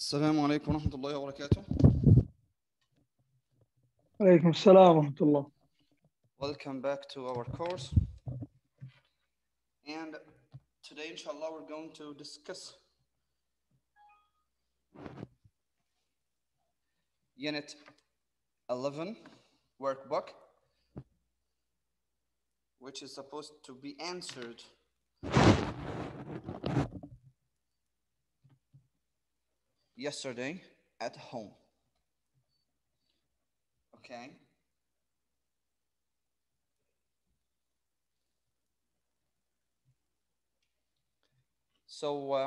السلام عليكم ورحمة الله وبركاته. عليكم السلام ورحمة الله Welcome back to our course. And today, inshallah, we're going to discuss Unit 11 workbook, which is supposed to be answered yesterday at home. Okay. So uh,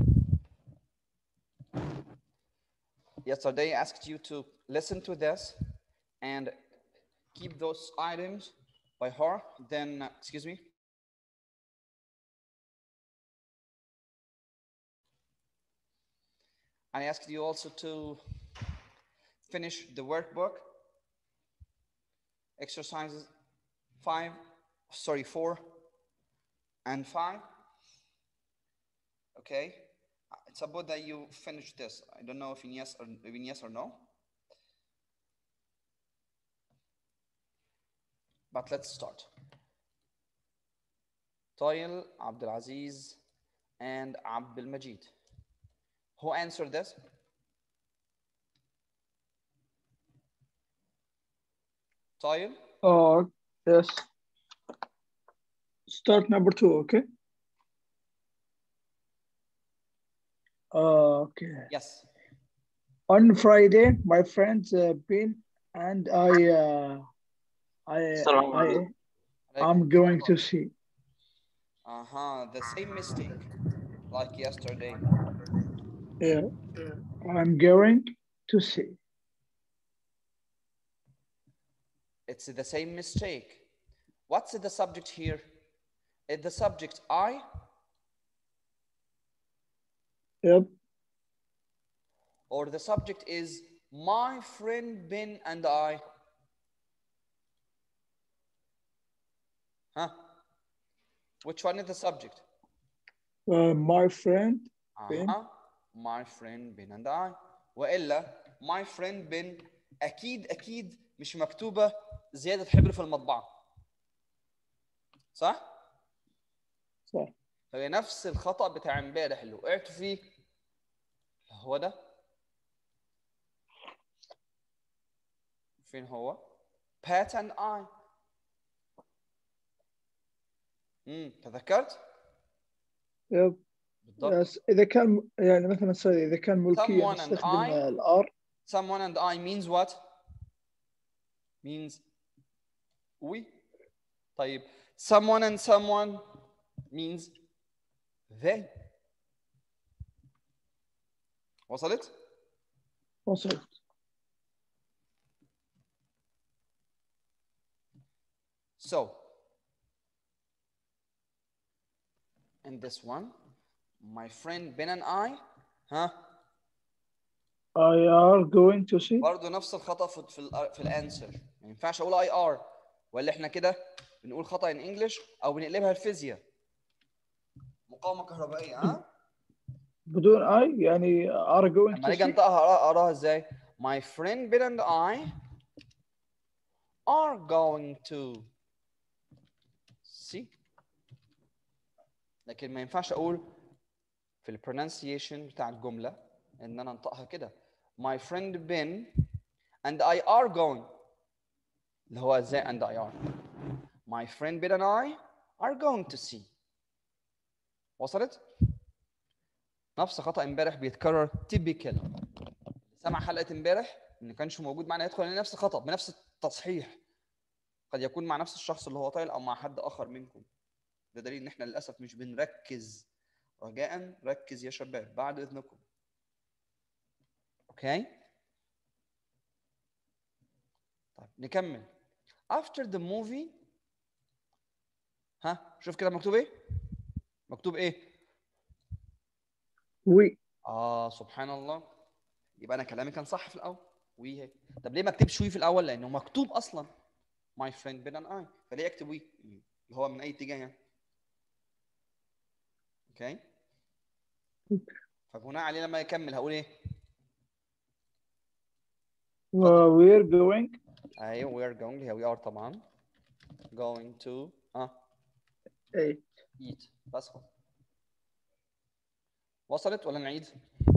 yesterday I asked you to listen to this and keep those items by heart. Then, uh, excuse me. I asked you also to finish the workbook, exercises five, sorry, four and five. Okay, it's about that you finish this. I don't know if in yes or in yes or no. But let's start. Toil, Abdulaziz, and Abdul Majid. Who answered this? Toil, Oh, yes. Start number two, okay? Uh, okay. yes. On Friday, my friends uh, Ben and I, uh, I, Assalamu I, alaikum. I'm going to see. Uh-huh, the same mistake like yesterday. Yeah, I'm going to see. It's the same mistake. What's the subject here? Is the subject I? Yep. Or the subject is my friend Ben and I? Huh? Which one is the subject? Uh, my friend Ben. Uh-huh. My friend Ben and I. وإلا my friend Ben أكيد أكيد مش مكتوبة زيادة حبر في المطبعة. صح؟ صح. فهي نفس الخطأ بتاع امبارح اللي وقعت فيه هو ده فين هو؟ Pat and I امم تذكرت؟ Yep. بالضبط Yes. إذا كان يعني مثلا سوري إذا كان ملكية Someone and نستخدم I. الآر Someone and I means what? Means we. طيب someone and someone means they. وصلت؟ وصلت. So, in this one, my friend Ben and I, ها I are going to see. برضه نفس الخطأ في في, ال في الانسر ما ينفعش اقول اي ار ولا احنا كده بنقول خطأ ان انجلش او بنقلبها الفيزياء مقاومة كهربائية ها بدون I يعني are going لما to نيجي see. انطقها أقرأ- اقراها ازاي؟ My friend Ben and I are going to see لكن ما ينفعش اقول في البرونانسيشن بتاع الجملة ان انا انطقها كده My friend Ben and I are going اللي هو ازاي and I are My friend Ben and I are going to see وصلت؟ نفس خطأ امبارح بيتكرر typical سمع حلقة امبارح ان كانش موجود معنا يدخل عليه نفس الخطأ بنفس التصحيح قد يكون مع نفس الشخص اللي هو طايل او مع حد اخر منكم ده دليل ان احنا للاسف مش بنركز رجاء ركز يا شباب بعد اذنكم اوكي طيب نكمل after the movie ها شوف كده مكتوب ايه مكتوب ايه we اه سبحان الله يبقى انا كلامي كان صح في الاول وي هي طب ليه ما اكتبش وي في الاول لانه مكتوب اصلا my friend Ben and I فليه اكتب وي اللي هو من اي اتجاه يعني اوكي فبناء عليه لما يكمل هقول ايه Uh, we're going ايوه we are going here we are طبعا going to اه eight. eat بس خلاص وصلت ولا نعيد؟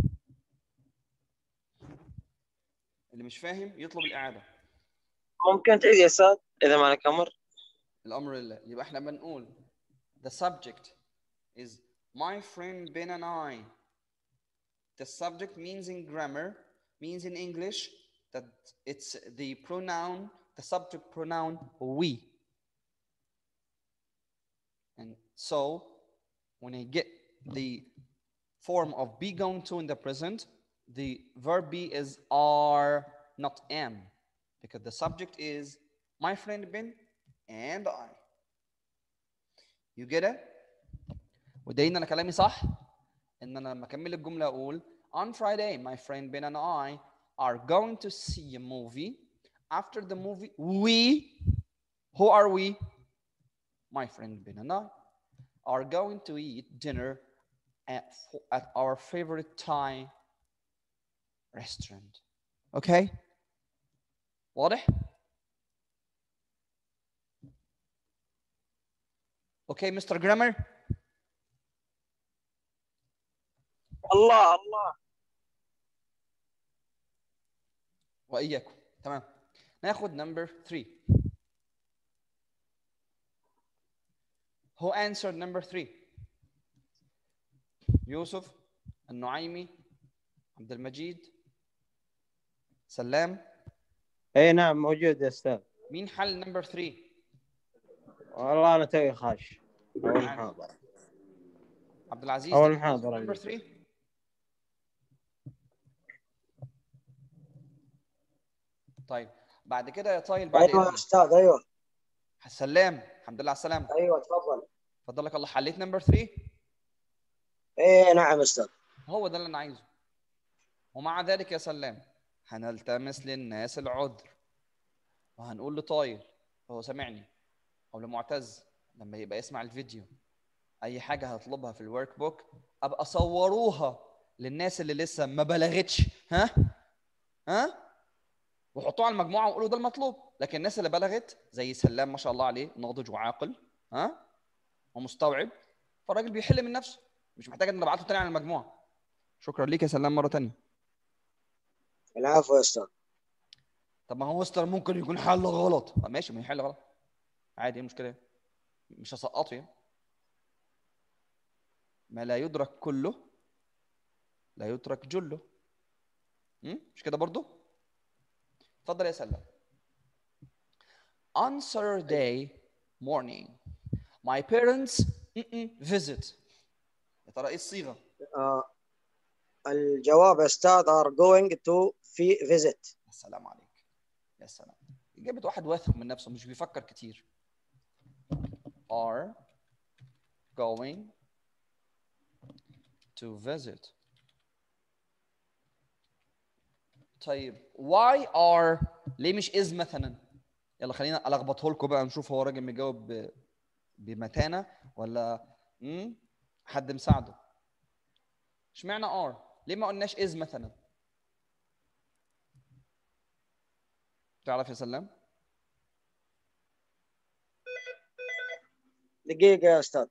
اللي مش فاهم يطلب الإعادة ممكن تعيد يا استاذ اذا ما لك امر الأمر لله يبقى احنا بنقول the subject is my friend Ben and I the subject means in grammar means in English that it's the pronoun the subject pronoun we and so when I get the form of be going to in the present the verb be is are not am because the subject is my friend Ben and I you get it ودليل ان انا كلامي صح ان انا لما اكمل الجمله اقول on Friday my friend Ben and I are going to see a movie after the movie we who are we my friend Ben and I are going to eat dinner at, at our favorite Thai restaurant okay واضح Okay, Mr. Grammar. الله الله وإياكم تمام ناخد number three Who answered number three يوسف النعيمي عبد المجيد سلام اي نعم موجود يا استاذ مين حل number three والله انا توي خاش اول محاضره عبد العزيز أول did you answer محاضرة number عندي. three طيب بعد كده يا طايل بعد ايوه يا إذنك استاذ ايوه سلام الحمد لله على السلامة ايوه تفضل فضلك الله حليت نمبر 3 ايه نعم استاذ هو ده اللي انا عايزه ومع ذلك يا سلام هنلتمس للناس العذر وهنقول لطايل وهو سامعني او لمعتز لما يبقى يسمع الفيديو اي حاجه هطلبها في الورك بوك ابقى صوروها للناس اللي لسه ما بلغتش ها ها وحطوها على المجموعه وقولوا ده المطلوب لكن الناس اللي بلغت زي سلام ما شاء الله عليه ناضج وعاقل ها ومستوعب فالراجل بيحل من نفسه مش محتاج ان ابعته تاني على المجموعه شكرا ليك يا سلام مره تانية العفو يا استاذ طب ما هو مستر ممكن يكون حل غلط آه ماشي ما يحل غلط عادي ايه المشكله مش هسقطه يعني ما لا يدرك كله لا يترك جله م? مش كده برضو اتفضل يا سلام on Saturday morning my parents mm-mm, visit يا ترى ايه الصيغه آه الجواب يا استاذ are going to في visit يا سلام عليك يا سلام إجابة واحد واثق من نفسه مش بيفكر كتير are going to visit طيب why are ليه مش is مثلا يلا خلينا الخبطه لكم بقى نشوف هو راجل مجاوب ب- بمتانه ولا مم؟ حد مساعده اشمعنى are ليه ما قلناش is مثلا تعرف يا سلام دقيقة يا استاذ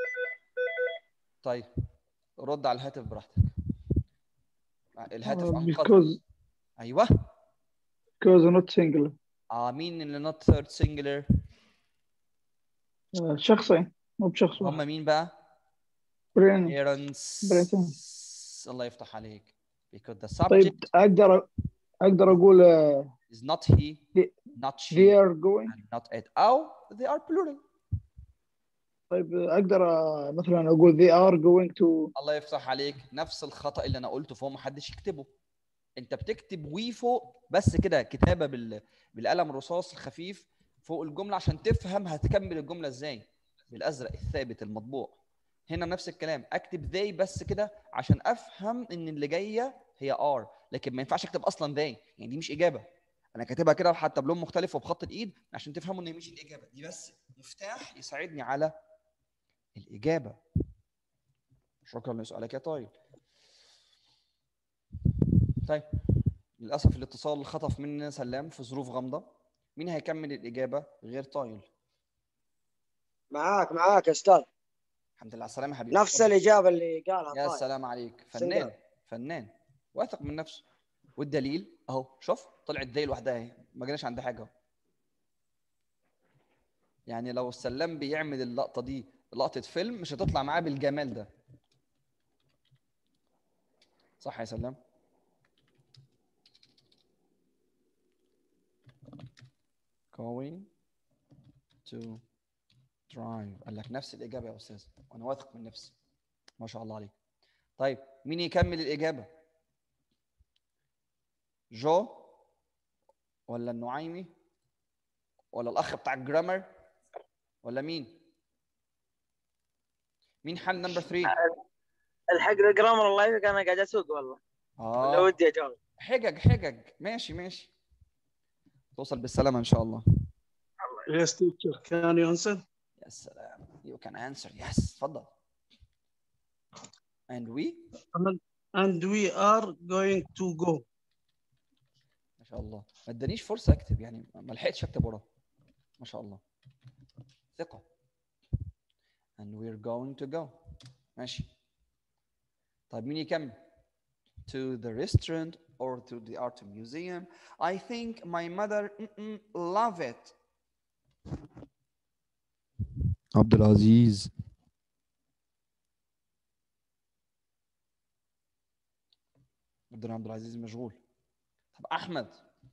طيب رد على الهاتف براحتك الهاتف Uh, انقذ because ايوه because not singular اه مين اللي not third singular uh, شخصين مو بشخص هم واحد مين بقى brain. parents Parents. الله يفتح عليك because the subject طيب اقدر اقدر اقول uh, is not he They- not she they are going and not it او they are plural طيب اقدر uh, مثلا اقول they are going to الله يفتح عليك نفس الخطا اللي انا قلته فهو ما حدش يكتبه انت بتكتب وي فوق بس كده كتابه بال... بالقلم الرصاص الخفيف فوق الجمله عشان تفهم هتكمل الجمله ازاي بالازرق الثابت المطبوع هنا نفس الكلام اكتب they بس كده عشان افهم ان اللي جايه هي are لكن ما ينفعش اكتب اصلا they يعني دي مش اجابه انا كاتبها كده حتى بلون مختلف وبخط الايد عشان تفهموا ان هي مش الاجابه دي بس مفتاح يساعدني على الاجابه شكرا لسؤالك يا طيب طيب للاسف الاتصال خطف مننا سلام في ظروف غامضه مين هيكمل الاجابه غير طايل معاك معاك يا استاذ الحمد لله على السلامه يا حبيبي نفس اتفضل. الاجابه اللي قالها يا طايل سلام عليك سندال. فنان فنان واثق من نفسه والدليل اهو شوف طلعت دي لوحدها اهي ما جيناش عند حاجه اهو يعني لو السلام بيعمل اللقطه دي لقطه فيلم مش هتطلع معاه بالجمال ده صح يا سلام going to drive قال لك نفس الإجابة يا أستاذ وأنا واثق من نفسي ما شاء الله عليك طيب مين يكمل الإجابة جو ولا النعيمي ولا الأخ بتاع الجرامر ولا مين مين حل نمبر 3 الحق الجرامر الله يعافيك انا قاعد اسوق والله ولا اه ودي اجاوب حجج حجج ماشي ماشي توصل بالسلامة إن شاء الله Yes, teacher. Can you answer? يا سلام you can answer yes اتفضل and we And, and we are going to go. ما شاء الله ما ادانيش فرصه اكتب يعني ما لحقتش اكتب وراه ما شاء الله ثقه and we're going to go ماشي طيب مين يكمل to the restaurant or to the art museum I think my mother mm-mm, love it عبد العزيز عبد عبد العزيز مشغول طب احمد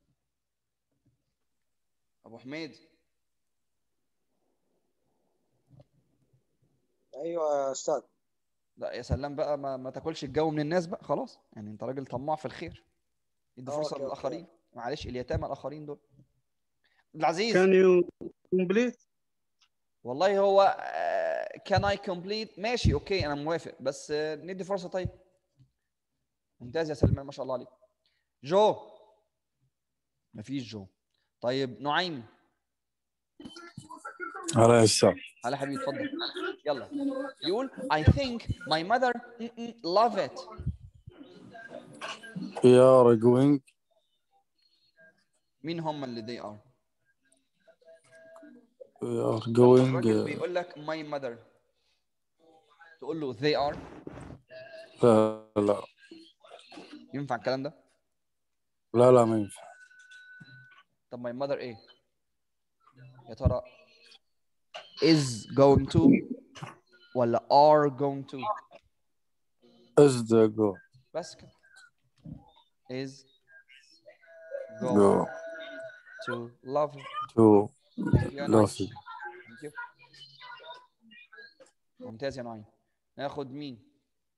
ابو حميد ايوه يا استاذ لا يا سلام بقى ما, ما تاكلش الجو من الناس بقى خلاص يعني انت راجل طماع في الخير ادي فرصه أوكي، أوكي. للاخرين معلش اليتامى الاخرين دول عبد العزيز Can you complete? والله هو كان اي كومبليت ماشي اوكي انا موافق بس آه، ندي فرصه طيب ممتاز يا سلمان ما شاء الله عليك جو مفيش جو طيب نعيم على السلام هلا حبيبي اتفضل يلا يقول I think my mother mm-mm, love it we are going مين هم اللي they are we are الراجل going uh, بيقول لك my mother تقول له they are لا لا ينفع الكلام ده لا لا ما ينفع طب my mother ايه يا ترى is going to ولا are going to is the go بس كده is going go to love you. to Thank you يا love نعيم. you. Thank you. ممتاز يا نعيم ناخد مين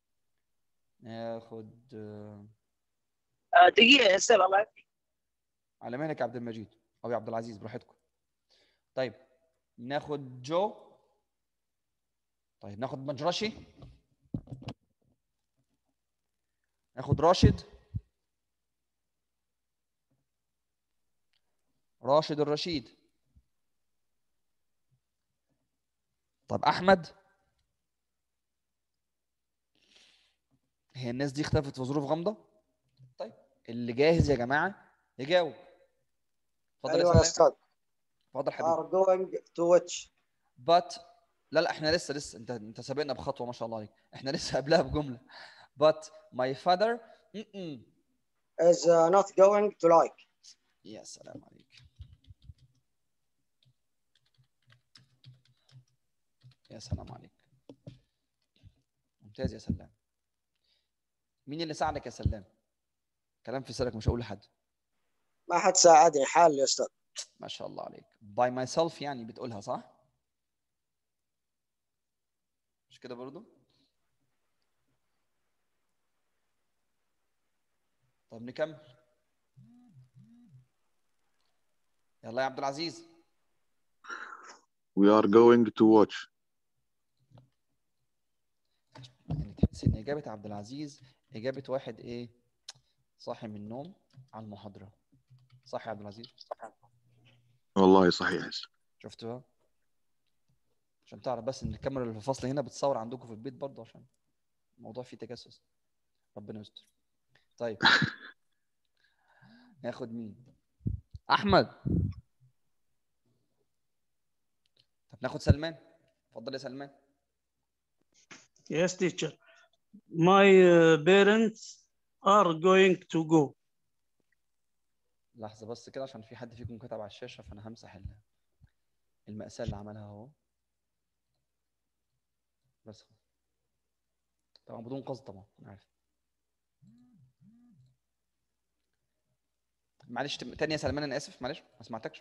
ناخد آه، آه، دقيقه يا استاذ الله يعافيك على مهلك يا عبد المجيد او يا عبد العزيز براحتكم طيب ناخد جو طيب ناخد مجرشي ناخد راشد راشد الرشيد طب احمد هي الناس دي اختفت في ظروف غامضه طيب اللي جاهز يا جماعه يجاوب اتفضل ايوه يا يا سلام استاذ اتفضل حبيبي are going to which but لا لا احنا لسه لسه انت انت سابقنا بخطوه ما شاء الله عليك احنا لسه قبلها بجمله but my father mm-mm. is uh, not going to like يا سلام عليك يا سلام عليك ممتاز يا سلام مين اللي ساعدك يا سلام كلام في سرك مش هقول لحد ما حد ساعدني حال يا استاذ ما شاء الله عليك by myself يعني بتقولها صح مش كده برضو طب نكمل يلا يا عبد العزيز We are going to watch. يعني تحس ان اجابه عبد العزيز اجابه واحد ايه صاحي من النوم على المحاضره صح يا عبد العزيز والله صحيح شفتوها عشان تعرف بس ان الكاميرا اللي في الفصل هنا بتصور عندكم في البيت برضه عشان الموضوع فيه تجسس ربنا يستر طيب ناخد مين احمد طب ناخد سلمان اتفضل يا سلمان Yes, teacher. My uh, parents are going to go. لحظه بس كده عشان في حد فيكم كتب على الشاشه فانا همسح ال- المأساة اللي عملها اهو بس خلاص. طبعا بدون قصد طبعا انا عارف معلش تم- تاني يا سلمان انا اسف معلش ما سمعتكش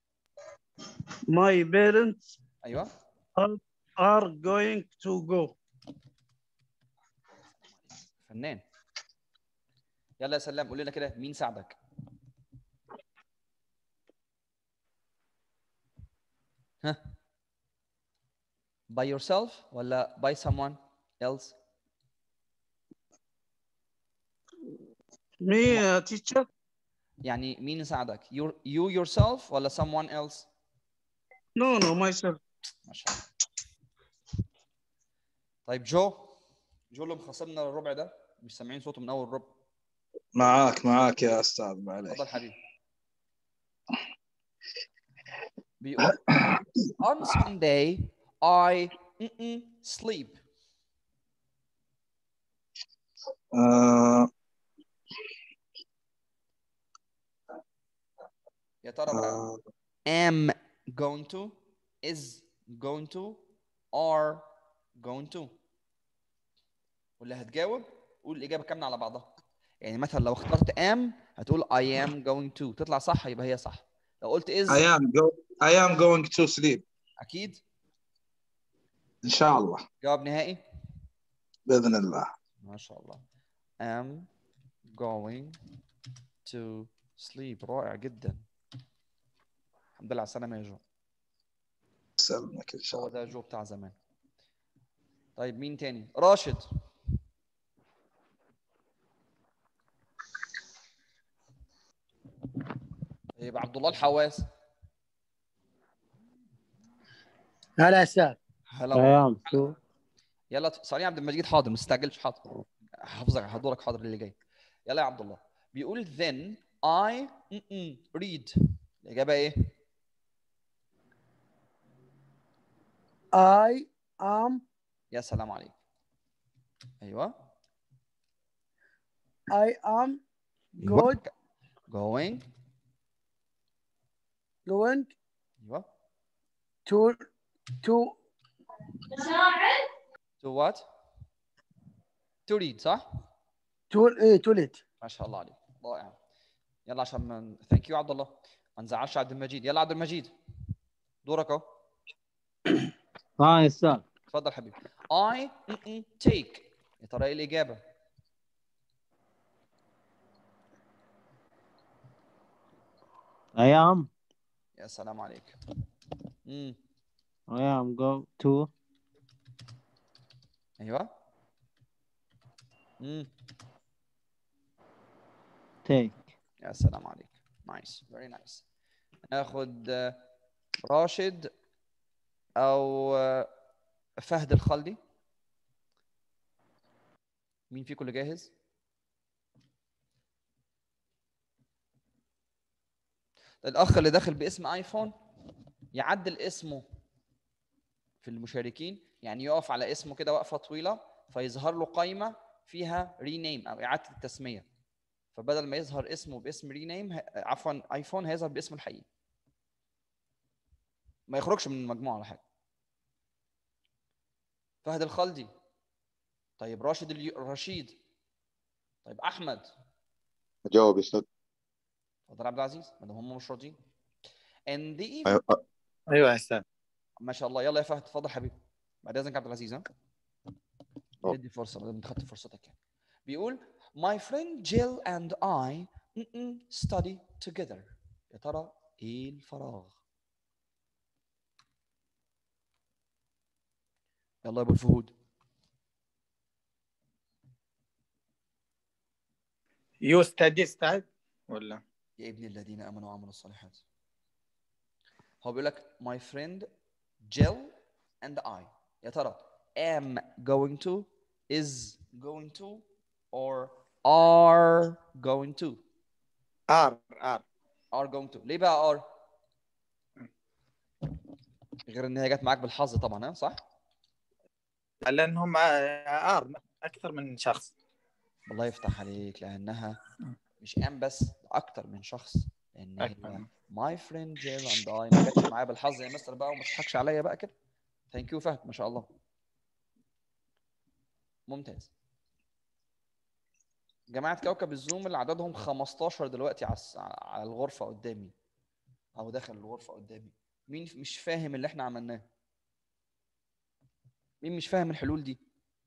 My parents ايوه are, are going to go. فنان يلا يا سلام قول لنا كده مين ساعدك ها by yourself ولا by someone else Me, uh, teacher? يعني مين ساعدك you, you yourself ولا someone else No, no, myself. ما شاء الله طيب جو جو اللي مخصمنا الربع ده مش سامعين صوته من اول ربع معاك معاك يا استاذ ما عليك اتفضل حبيبي بيقول on Sunday I mm-mm, sleep آه يا ترى بقى آه am going to is going to are going to واللي هتجاوب قول الإجابة كاملة على بعضها يعني مثلا لو اخترت am هتقول I am going to تطلع صح يبقى هي صح لو قلت is I am go I am going to sleep أكيد ان شاء الله جواب نهائي باذن الله ما شاء الله am going to sleep رائع جدا الحمد لله على السلامة يا جو سلمك ان شاء هو الله ده جو بتاع زمان طيب مين تاني راشد طيب عبد الله الحواس هلا استاذ هلا I والله. am to يلا ت- ثانية عبد المجيد حاضر ما تستعجلش حاضر حافظك هدورك حاضر اللي جاي يلا يا عبد الله بيقول then I mm-mm, read الإجابة إيه؟ I am يا سلام عليك أيوه I am أيوة. good going going أيوه to to to what؟ to read صح؟ to ايه toilet ما شاء الله عليك رائع يلا عشان ما ثانك يو عبد الله ما نزعلش عبد المجيد يلا عبد المجيد دورك اهو ها يا استاذ اتفضل حبيبي I mm-mm, take يا ترى ايه الاجابه I am يا سلام عليك امم I am go to ايوه امم take يا سلام عليك نايس فيري نايس ناخد آه، راشد او آه، فهد الخلدي مين فيكم اللي جاهز الاخ اللي داخل باسم ايفون يعدل اسمه في المشاركين يعني يقف على اسمه كده وقفه طويله فيظهر له قائمه فيها رينيم او اعاده التسميه فبدل ما يظهر اسمه باسم رينيم عفوا ايفون هيظهر باسمه الحقيقي ما يخرجش من المجموعه ولا حاجه فهد الخلدي طيب راشد اليو... رشيد طيب احمد جاوب يا استاذ اتفضل عبد العزيز ما دام هم مش راضيين and the أيوة. ايوه يا استاذ ما شاء الله يلا يا فهد اتفضل حبيبي بعد اذنك عبد العزيز ها أوه. ادي فرصه ما دام انت خدت فرصتك يعني بيقول my friend Jill and I mm-mm, study together يا ترى ايه الفراغ يلا يا ابو الفهود يو ستدي استاذ ولا يا ابن الذين امنوا وعملوا الصالحات هو بيقول لك my friend Jill and I يا ترى am going to is going to or are going to ار ار are going to ليه بقى are غير ان هي جت معاك بالحظ طبعا ها صح لانهم ار اكثر من شخص الله يفتح عليك لانها مش ام بس ده اكتر من شخص لان أكتر هي من- ماي فريند جيل اند اي ما جاتش معايا بالحظ يا مستر بقى وما تضحكش عليا بقى كده ثانك يو فهد ما شاء الله ممتاز جماعة كوكب الزوم اللي عددهم 15 دلوقتي على الس- على الغرفة قدامي أو داخل الغرفة قدامي مين ف- مش فاهم اللي احنا عملناه؟ مين مش فاهم الحلول دي؟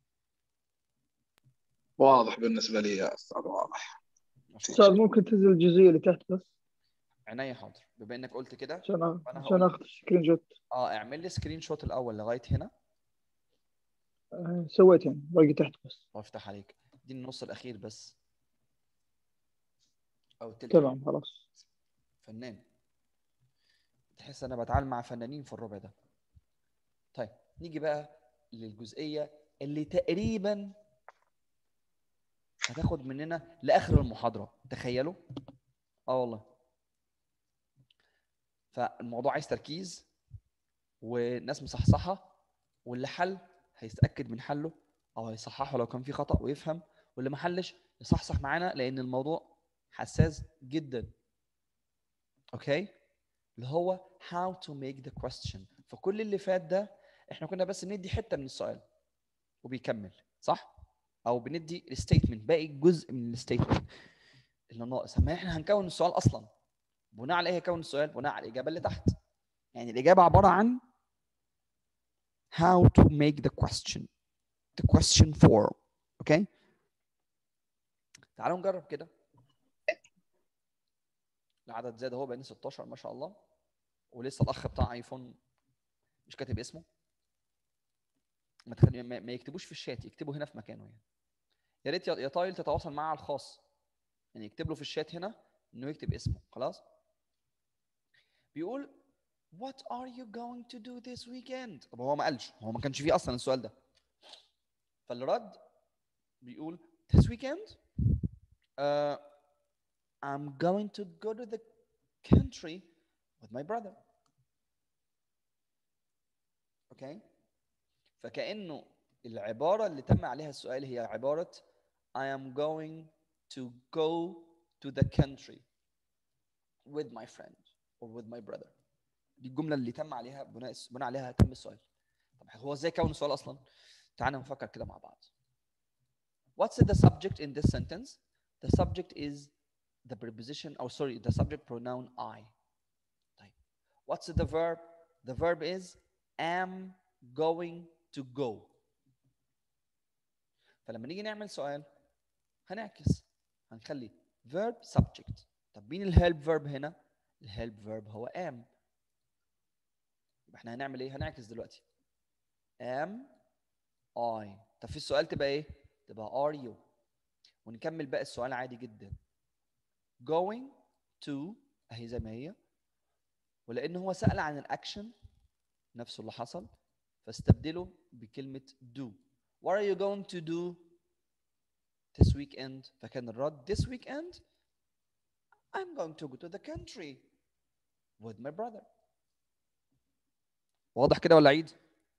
واضح بالنسبه لي يا استاذ واضح ما شاء استاذ الله ممكن تنزل الجزئيه اللي تحت بس عينيا حاضر بما انك قلت كده عشان أ- فأنا عشان هقول- اخذ سكرين شوت اه اعمل لي سكرين شوت الاول لغايه هنا آه، سويت يعني باقي تحت بس الله يفتح عليك دي النص الاخير بس او التلت تمام خلاص فنان تحس انا بتعامل مع فنانين في الربع ده طيب نيجي بقى للجزئيه اللي تقريبا هتاخد مننا لاخر المحاضره تخيلوا اه والله فالموضوع عايز تركيز وناس مصحصحه واللي حل هيتاكد من حله او هيصححه لو كان في خطا ويفهم واللي ما حلش يصحصح معانا لان الموضوع حساس جدا اوكي اللي هو how to make the question فكل اللي فات ده احنا كنا بس بندي حته من السؤال وبيكمل صح او بندي الستيتمنت باقي جزء من الستيتمنت اللي ناقص اما احنا هنكون السؤال اصلا بناء على ايه هكون السؤال بناء على الاجابه اللي تحت يعني الاجابه عباره عن how to make the question the question form اوكي تعالوا نجرب كده العدد زاد اهو بقينا 16 ما شاء الله ولسه الاخ بتاع ايفون مش كاتب اسمه ما, تخلي ما ما يكتبوش في الشات يكتبوا هنا في مكانه يعني يا ريت يا يا طايل تتواصل معاه على الخاص يعني يكتب له في الشات هنا انه يكتب اسمه خلاص بيقول what are you going to do this weekend طب هو ما قالش هو ما كانش فيه اصلا السؤال ده فاللي رد بيقول this weekend uh, I'm going to go to the country with my brother. Okay? فكأنه العبارة اللي تم عليها السؤال هي عبارة I am going to go to the country with my friend or with my brother. دي الجملة اللي تم عليها بناء بناء عليها تم السؤال. طب هو ازاي كون السؤال أصلا؟ تعالى نفكر كده مع بعض. What's the subject in this sentence? The subject is the preposition, oh sorry, the subject pronoun I. طيب. What's the verb? The verb is am going to go. فلما نيجي نعمل سؤال هنعكس هنخلي verb subject. طب مين الهيلب verb هنا؟ الهيلب verb هو am. يبقى احنا هنعمل ايه؟ هنعكس دلوقتي. am I. طب في السؤال تبقى ايه؟ تبقى are you. ونكمل باقي السؤال عادي جدا. going to اهي زي ما هي ولان هو سأل عن الاكشن نفسه اللي حصل فاستبدله بكلمة do what are you going to do this weekend فكان الرد this weekend I'm going to go to the country with my brother واضح كده ولا عيد؟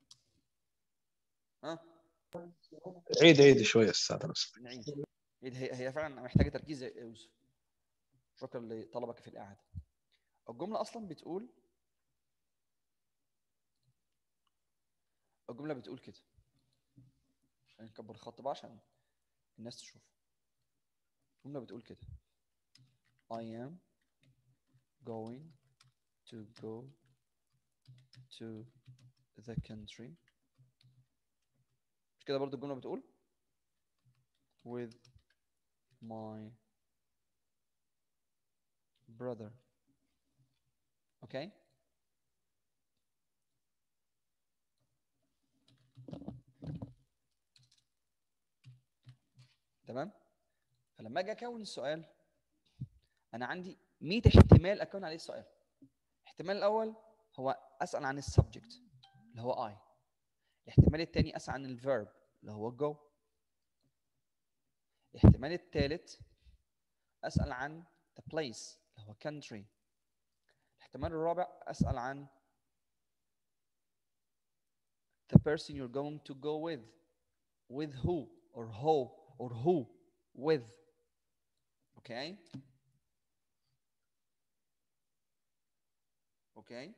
ها؟ عيد عيد شوي استاذ بس نعيد عيد هي هي فعلا محتاجة تركيز يا يوسف شكرا لطلبك في القعدة الجملة أصلا بتقول الجملة بتقول كده عشان نكبر الخط بقى عشان الناس تشوف الجملة بتقول كده I am going to go to the country مش كده برضو الجملة بتقول with my brother okay تمام فلما اجي اكون السؤال انا عندي 100 احتمال اكون عليه السؤال الاحتمال الاول هو اسال عن السبجكت اللي هو I الاحتمال الثاني اسال عن الفيرب اللي هو go الاحتمال الثالث اسال عن the place اللي هو country الاحتمال الرابع اسال عن the person you're going to go with with who or who or who with okay okay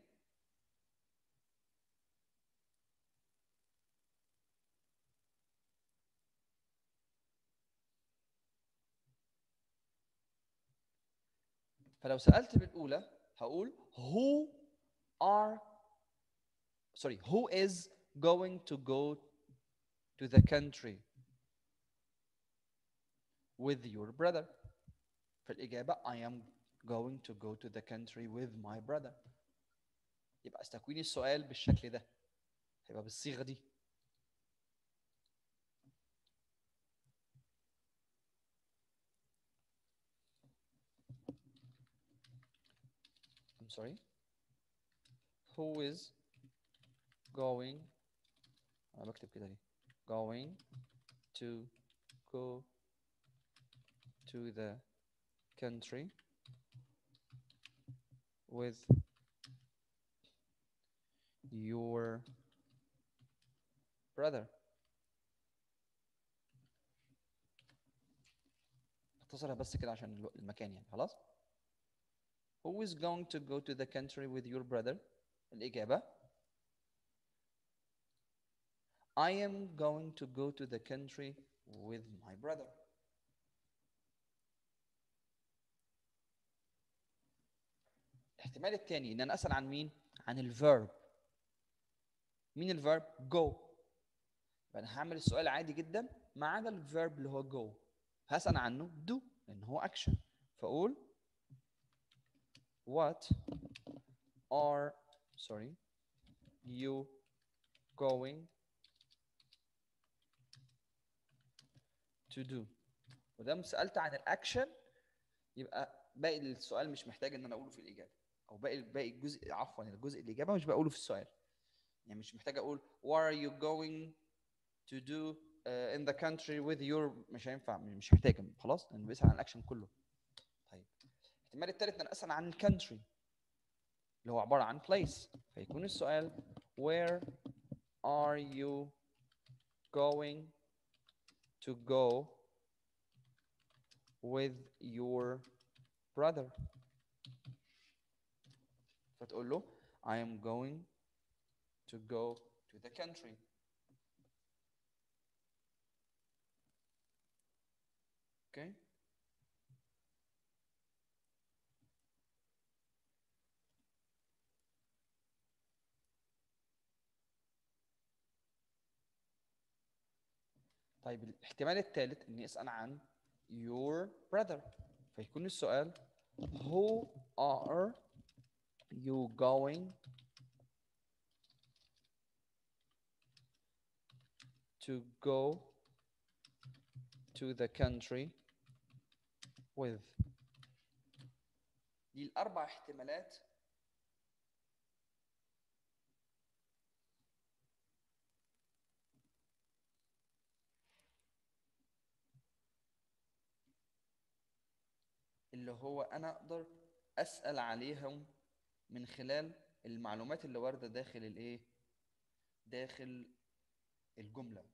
فلو سألت بالأولى هقول who are sorry who is going to go to the country with your brother فالإجابة I am going to go to the country with my brother يبقى استكوين السؤال بالشكل ده هيبقى بالصيغة دي I'm sorry who is going أنا بكتب كده ليه going to go to the country with your brother اختصرها بس كده عشان الو- المكان يعني خلاص Who is going to go to the country with your brother الإجابة I am going to go to the country with my brother الاحتمال الثاني ان انا اسال عن مين عن الفيرب مين الفيرب go فانا هعمل السؤال عادي جدا ما عدا الفيرب اللي هو go هسال عنه do لان هو اكشن فاقول what are sorry you going to do ودام سالت عن الاكشن يبقى باقي السؤال مش محتاج ان انا اقوله في الاجابه او باقي باقي الجزء عفوا الجزء الاجابه مش بقوله في السؤال يعني مش محتاج اقول what are you going to do uh, in the country with your مش هينفع مش محتاج خلاص لانه بيسال عن الاكشن كله طيب الاحتمال الثالث ان انا اسال عن الكانتري اللي هو عباره عن place فيكون السؤال where are you going to go with your brother فتقول له I am going to go to the country okay طيب الاحتمال الثالث اني اسال عن your brother فيكون السؤال who are you going to go to the country with دي الاربع احتمالات اللي هو انا اقدر اسال عليهم من خلال المعلومات اللي وارده داخل الايه داخل الجمله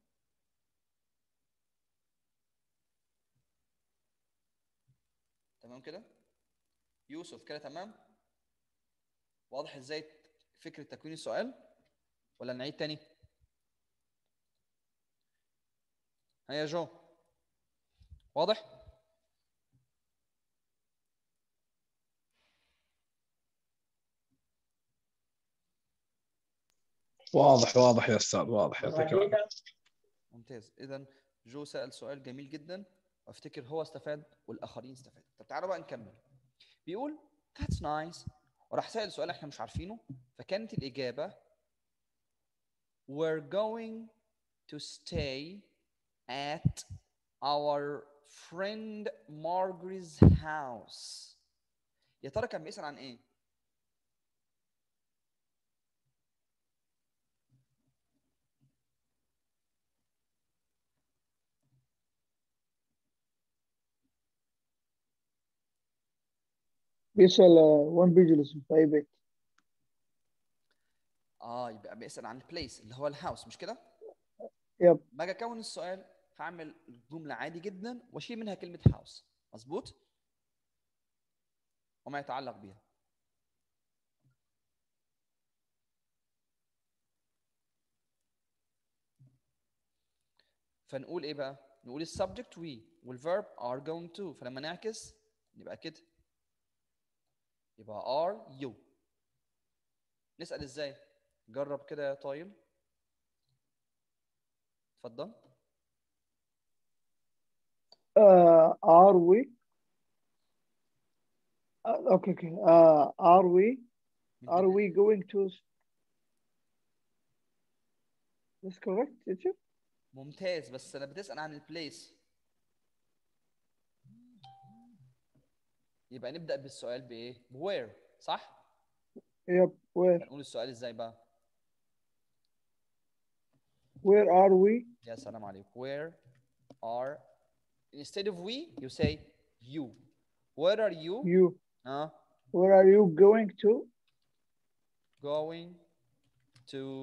تمام كده يوسف كده تمام واضح ازاي فكره تكوين السؤال ولا نعيد تاني هيا جو واضح واضح واضح يا استاذ واضح يعطيك العافيه ممتاز اذا جو سأل سؤال جميل جدا وافتكر هو استفاد والاخرين استفادوا طب تعالوا بقى نكمل بيقول that's nice وراح سأل سؤال احنا مش عارفينه فكانت الإجابة we're going to stay at our friend Margaret's house يا ترى كان بيسأل عن ايه؟ بيسأل آه، وين بيجلس في أي بيت اه يبقى بيسال عن البليس اللي هو الهاوس مش كده يب باجي اكون السؤال هعمل جمله عادي جدا واشيل منها كلمه هاوس مظبوط وما يتعلق بيها فنقول ايه بقى نقول السبجكت وي والverb are going to فلما نعكس يبقى كده يبقى are you نسأل ازاي جرب كده يا طايل اتفضل uh, are we uh, okay okay uh, are we are we going to that's correct teacher ممتاز بس انا بتسأل عن البليس يبقى نبدأ بالسؤال بايه بوير صح yep where هنقول السؤال ازاي بقى where are we يا سلام عليك where are instead of we you say you where are you you uh, where are you going to going to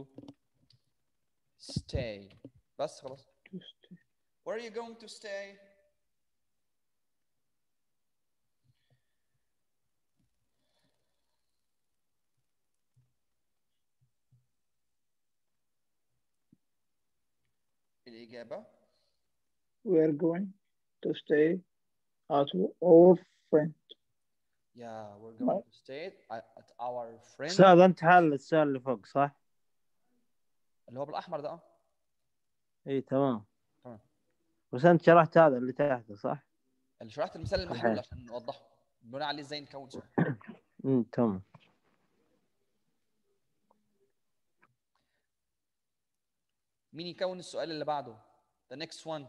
stay بس خلاص to stay where are you going to stay الإجابة we are going to stay at our friend yeah we're going to stay at at our friend استاذ انت حل السؤال اللي فوق صح؟ اللي هو بالأحمر ده اه اي تمام تمام. بس انت شرحت هذا اللي تحته صح؟ اللي شرحت المثال المحلول صحيح. عشان نوضحه بناء عليه ازاي نكون سؤال امم تمام مين يكون السؤال اللي بعده the next one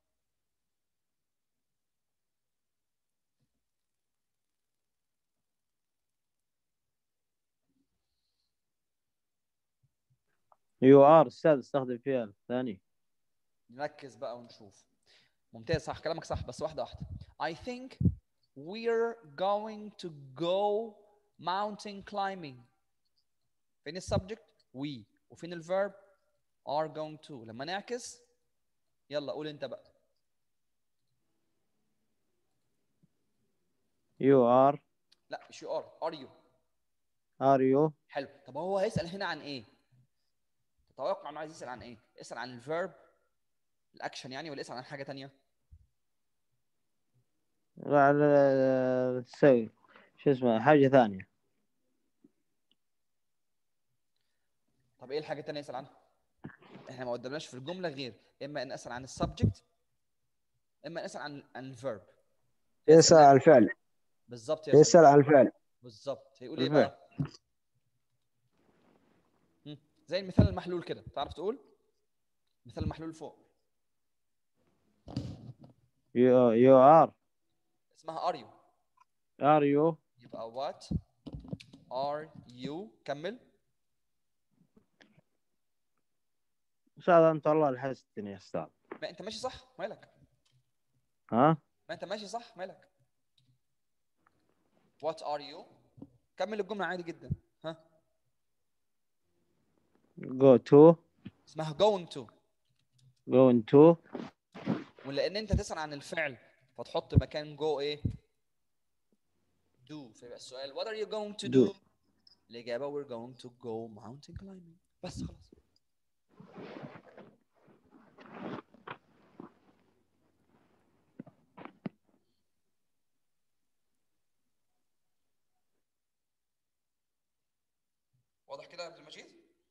يو ار استاذ استخدم فيها الثاني نركز بقى ونشوف ممتاز صح كلامك صح بس واحدة واحدة I think we're going to go mountain climbing فين السبجكت we وفين الفيرب are going to لما نعكس يلا قول انت بقى يو ار لا مش you are are you ار يو حلو طب هو هيسأل هنا عن ايه تتوقع انه عايز يسأل عن ايه يسأل عن الفيرب الاكشن يعني ولا يسأل عن حاجة تانية على تسوي شو اسمه حاجة ثانية طب ايه الحاجة التانية يسأل عنها احنا ما قدمناش في الجملة غير اما ان اسأل عن السبجكت اما ان اسأل عن عن الفيرب يسأل عن الفعل بالظبط يا سيدي. يسأل عن الفعل بالظبط هيقول ايه الفعل. بقى مم. زي المثال المحلول كده تعرف تقول مثال المحلول فوق يو يو ار اسمها ار يو ار يو يبقى what are you كمل استاذ انت والله لحستني يا استاذ ما انت ماشي صح مالك ها ما انت ماشي صح مالك what are you كمل الجملة عادي جدا ها جو تو اسمها going to going to ولان انت تسأل عن الفعل فتحط مكان go ايه do فيبقى السؤال what are you going to do, Do. الإجابة we're going to go mountain climbing بس خلاص واضح كده يا عبد المجيد؟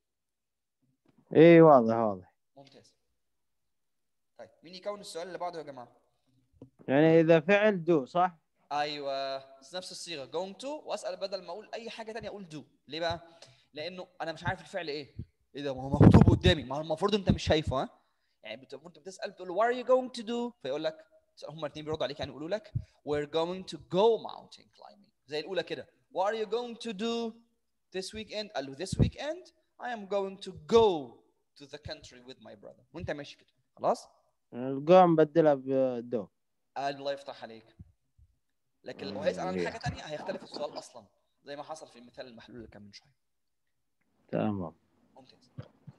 اي واضح واضح ممتاز طيب مين يكون السؤال اللي بعده يا جماعة؟ يعني اذا فعل دو صح؟ ايوه نفس الصيغه going to واسال بدل ما اقول اي حاجه تانية اقول do ليه بقى لانه انا مش عارف الفعل ايه ايه ده ما هو مكتوب قدامي ما هو المفروض انت مش شايفه ها يعني بت- انت بتسال بتقول له what are you going to do فيقول لك هم الاثنين بيردوا عليك يعني يقولوا لك we're going to go mountain climbing زي الاولى كده what are you going to do this weekend قال له this weekend I am going to go to the country with my brother وانت ماشي كده خلاص الجو نبدلها بدو الله يفتح عليك لكن لو هيسال عن إيه. حاجه تانية هيختلف السؤال اصلا زي ما حصل في المثال المحلول اللي كان من شويه تمام ممتاز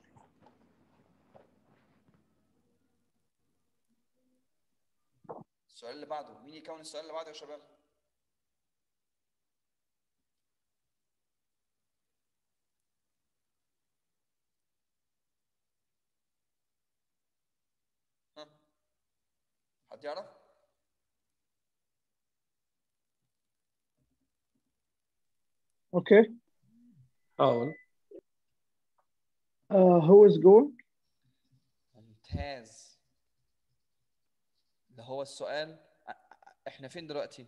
السؤال اللي بعده مين يكون السؤال اللي بعده يا شباب ها حد يعرف Okay. حاول Uh, who is going? ممتاز اللي هو السؤال أ- احنا فين دلوقتي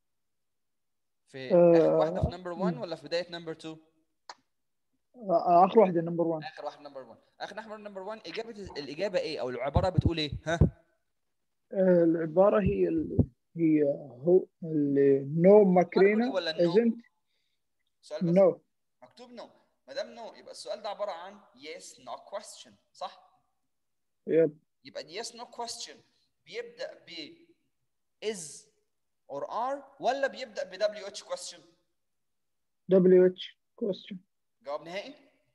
في اخر واحده في نمبر 1 ولا في بدايه نمبر 2 Uh, آخر واحدة number one. اخر واحده نمبر 1 اخر نمبر نمبر 1 اجابه الاجابه ايه او العباره بتقول ايه ها Uh, العبارة هي ال... هي هو ال... no Macarena ولا no؟ isn't سؤال بس no. مكتوب نو ما دام نو يبقى السؤال ده عباره عن yes no question صح Yep. يبقى yes no question بيبدا ب is or are ولا بيبدا ب wh question WH question. جواب نهائي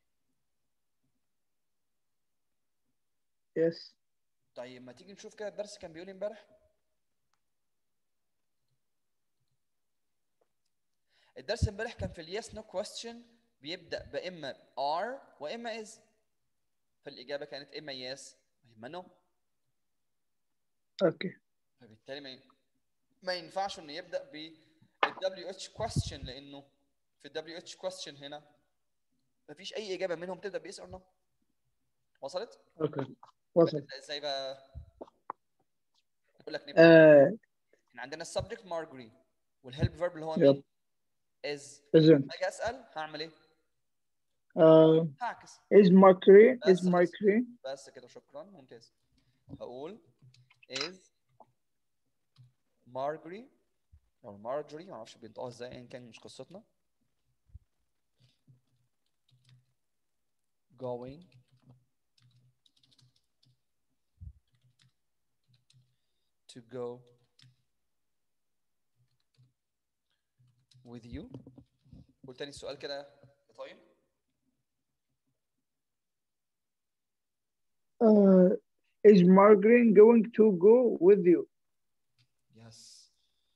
Yes. طيب ما تيجي نشوف كده الدرس كان بيقول إيه امبارح الدرس امبارح كان في اليس نو كويستشن بيبدا باما are واما is فالاجابه كانت اما yes واما no Okay. فبالتالي ما ين- ما ينفعش انه يبدا ب WH question لانه في ال WH question هنا مفيش اي اجابه منهم تبدا ب yes or no وصلت؟ Okay. وصل. تبدا ازاي بقى؟ اقول لك نبدا Uh, احنا عندنا السبجكت مارجري والهيلب فيرب اللي هو Yep. مين؟ از isn't. اجي اسال هعمل ايه؟ Uh, هعكس is Macarena is بس خلاص. Macarena بس كده شكرا ممتاز هقول is مارجري او مارجري ما اعرفش بينطقوها ازاي ايا كان مش قصتنا going to go with you قول تاني السؤال كده يا طيب uh, is Margaret going to go with you? Yes.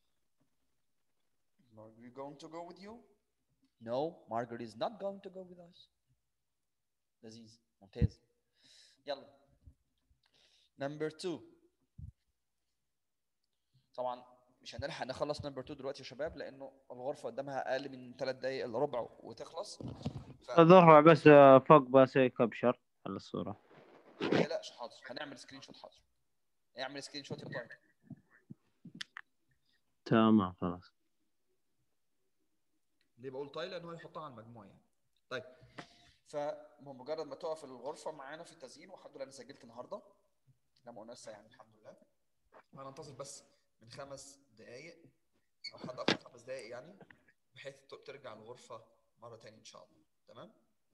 Is Margaret going to go with you? No, Margaret is not going to go with us. لذيذ ممتاز يلا نمبر 2 طبعا مش هنلحق نخلص نمبر 2 دلوقتي يا شباب لانه الغرفه قدامها اقل من 3 دقائق الا ربع وتخلص ف- ارفع بس آه، فوق بس هيك ابشر على الصورة ما تقلقش حاضر هنعمل سكرين شوت حاضر اعمل سكرين شوت يا طارق تمام خلاص ليه بقول طيب لان هو يحطها على المجموع يعني طيب فمجرد ما تقف الغرفه معانا في التسجيل والحمد لله انا سجلت النهارده لما انسى يعني الحمد لله هننتظر بس من خمس دقائق او حد اكتر خمس دقائق يعني بحيث ت- ترجع الغرفه مره تاني ان شاء الله تمام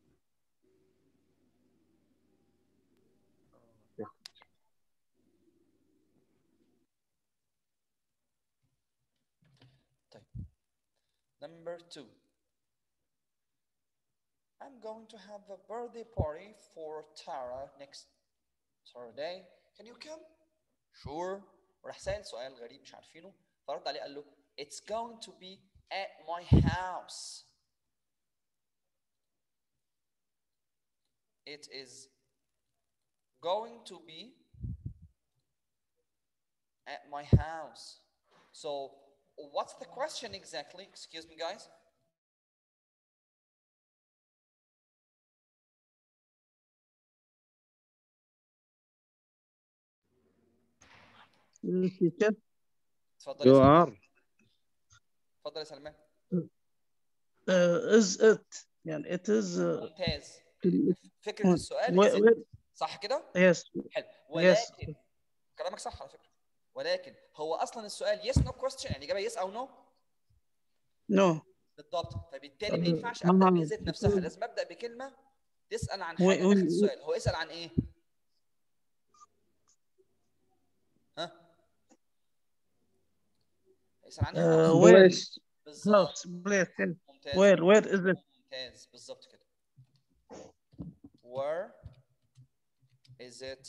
طيب number two I'm going to have a birthday party for Tara next Saturday. Can you come? Sure. وراح سأل سؤال غريب مش عارفينه فرد عليه قال له It's going to be at my house. It is going to be at my house. So, what's the question exactly? Excuse me, guys. teacher. اتفضل يا يو سلمان ار اتفضل يا سلمان Uh, is it يعني it is uh, ممتاز ال- فكره السؤال و- is it. و- صح كده؟ yes حلو yes ولكن كلامك صح على فكره ولكن هو اصلا السؤال yes no question يعني اجابه yes او no no بالضبط فبالتالي ما طب- ينفعش ابدا آه. بالذات نفسها لازم ابدا بكلمه تسال عن و- حاجه و- داخل السؤال هو يسال عن ايه؟ ها؟ يسال عن Uh, house. where? Place. بالظبط House, place. yes. ممتاز Where? Where is it? ممتاز بالظبط كده where is it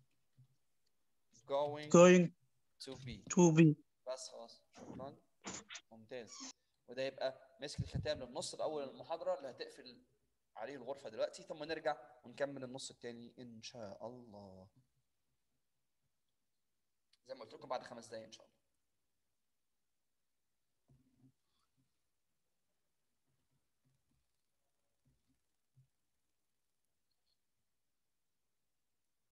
going Going to be to be. بس خلاص شكرا ممتاز وده يبقى مسك الختام للنص الاول المحاضره اللي هتقفل عليه الغرفه دلوقتي ثم نرجع ونكمل النص الثاني ان شاء الله زي ما قلت لكم بعد خمس دقايق ان شاء الله